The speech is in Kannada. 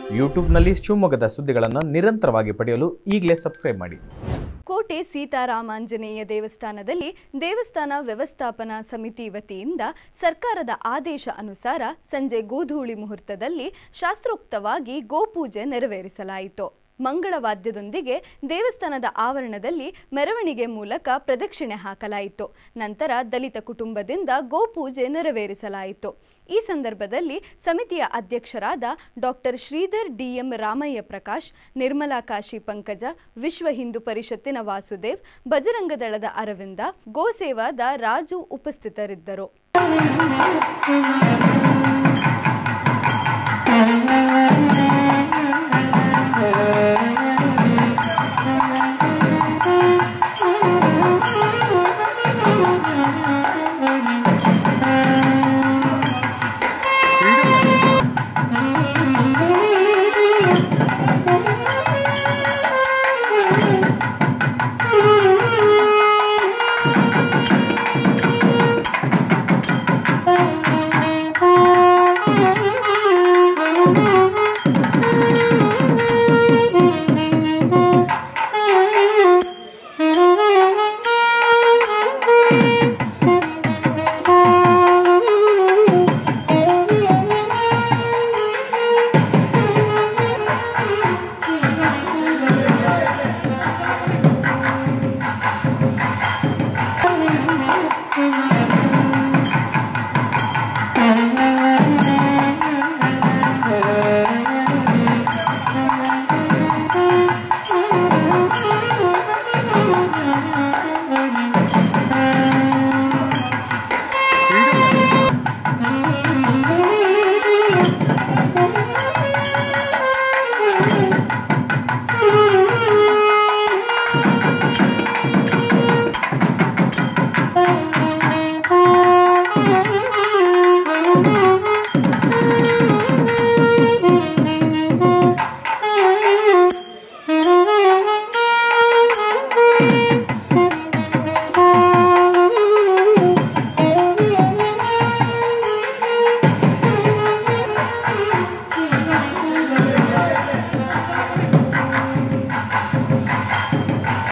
ಯೂಟ್ಯೂಬ್ನಲ್ಲಿ ಶಿವಮೊಗ್ಗದ ಸುದ್ದಿಗಳನ್ನು ನಿರಂತರವಾಗಿ ಪಡೆಯಲು ಈಗಲೇ ಸಬ್ಸ್ಕ್ರೈಬ್ ಮಾಡಿ ಕೋಟೆ ಸೀತಾರಾಮಾಂಜನೇಯ ದೇವಸ್ಥಾನದಲ್ಲಿ ದೇವಸ್ಥಾನ ವ್ಯವಸ್ಥಾಪನಾ ಸಮಿತಿ ವತಿಯಿಂದ ಸರ್ಕಾರದ ಆದೇಶ ಅನುಸಾರ ಸಂಜೆ ಗೋಧೂಳಿ ಮುಹೂರ್ತದಲ್ಲಿ ಶಾಸ್ತ್ರೋಕ್ತವಾಗಿ ಗೋಪೂಜೆ ನೆರವೇರಿಸಲಾಯಿತು ಮಂಗಳವಾದ್ಯದೊಂದಿಗೆ ದೇವಸ್ಥಾನದ ಆವರಣದಲ್ಲಿ ಮೆರವಣಿಗೆ ಮೂಲಕ ಪ್ರದಕ್ಷಿಣೆ ಹಾಕಲಾಯಿತು ನಂತರ ದಲಿತ ಕುಟುಂಬದಿಂದ ಗೋಪೂಜೆ ನೆರವೇರಿಸಲಾಯಿತು ಈ ಸಂದರ್ಭದಲ್ಲಿ ಸಮಿತಿಯ ಅಧ್ಯಕ್ಷರಾದ ಡಾಕ್ಟರ್ ಶ್ರೀಧರ್ ಡಿಎಂ ರಾಮಯ್ಯ ಪ್ರಕಾಶ್ ನಿರ್ಮಲಾ ಕಾಶಿ ಪಂಕಜ ವಿಶ್ವ ಹಿಂದೂ ಪರಿಷತ್ತಿನ ವಾಸುದೇವ್ ಬಜರಂಗ ದಳದ ಅರವಿಂದ ಗೋಸೇವಾದ ರಾಜು ಉಪಸ್ಥಿತರಿದ್ದರು Thank you.